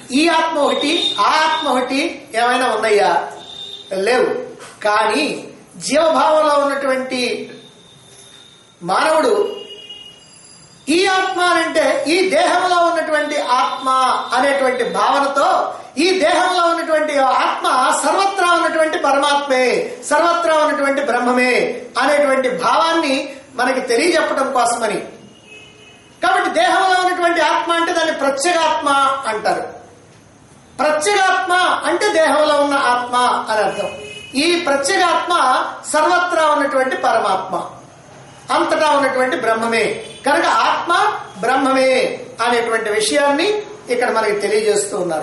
ఈ ఆత్మ ఒకటి ఆ ఆత్మ ఒకటి ఏమైనా ఉన్నాయా లేవు కానీ జీవభావంలో ఉన్నటువంటి మానవుడు ఈ ఆత్మ అంటే ఈ దేహంలో ఉన్నటువంటి ఆత్మ అనేటువంటి భావనతో ఈ దేహంలో ఉన్నటువంటి ఆత్మ సర్వత్రా ఉన్నటువంటి పరమాత్మే సర్వత్రా ఉన్నటువంటి బ్రహ్మమే అనేటువంటి భావాన్ని మనకి తెలియజెప్పడం కోసమని కాబట్టి దేహంలో ఉన్నటువంటి ఆత్మ అంటే దాన్ని ప్రత్యేగాత్మ అంటారు ప్రత్యేగాత్మ అంటే దేహంలో ఉన్న ఆత్మ అని అర్థం ఈ ప్రత్యేగాత్మ సర్వత్రా ఉన్నటువంటి పరమాత్మ అంతటా ఉన్నటువంటి బ్రహ్మమే కనుక ఆత్మ బ్రహ్మమే అనేటువంటి విషయాన్ని ఇక్కడ మనకి తెలియజేస్తూ ఉన్నారు